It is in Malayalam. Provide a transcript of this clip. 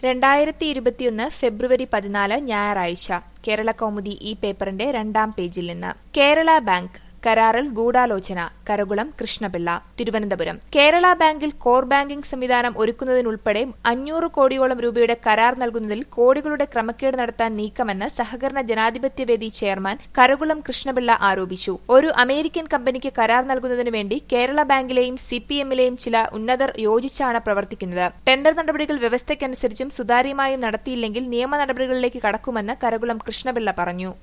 രണ്ടായിരത്തി ഇരുപത്തിയൊന്ന് ഫെബ്രുവരി പതിനാല് ഞായറാഴ്ച കേരള കൗമുദി ഈ പേപ്പറിന്റെ രണ്ടാം പേജിൽ നിന്ന് കേരള ബാങ്ക് കരാറിൽ ഗൂഢാലോചന കരകുളം കൃഷ്ണപിള്ള തിരുവനന്തപുരം കേരള ബാങ്കിൽ കോർ ബാങ്കിംഗ് സംവിധാനം ഒരുക്കുന്നതിനുൾപ്പെടെ അഞ്ഞൂറ് കോടിയോളം രൂപയുടെ കരാർ നൽകുന്നതിൽ കോടികളുടെ ക്രമക്കേട് നടത്താൻ നീക്കമെന്ന് സഹകരണ ജനാധിപത്യവേദി ചെയർമാൻ കരകുളം കൃഷ്ണപിള്ള ആരോപിച്ചു ഒരു അമേരിക്കൻ കമ്പനിക്ക് കരാർ നൽകുന്നതിനു വേണ്ടി കേരള ബാങ്കിലെയും സിപിഎമ്മിലെയും ചില ഉന്നതർ യോജിച്ചാണ് പ്രവർത്തിക്കുന്നത് ടെൻഡർ നടപടികൾ വ്യവസ്ഥയ്ക്കനുസരിച്ചും സുതാര്യമായും നടത്തിയില്ലെങ്കിൽ നിയമ നടപടികളിലേക്ക് കടക്കുമെന്ന് കരകുളം കൃഷ്ണപിള്ള പറഞ്ഞു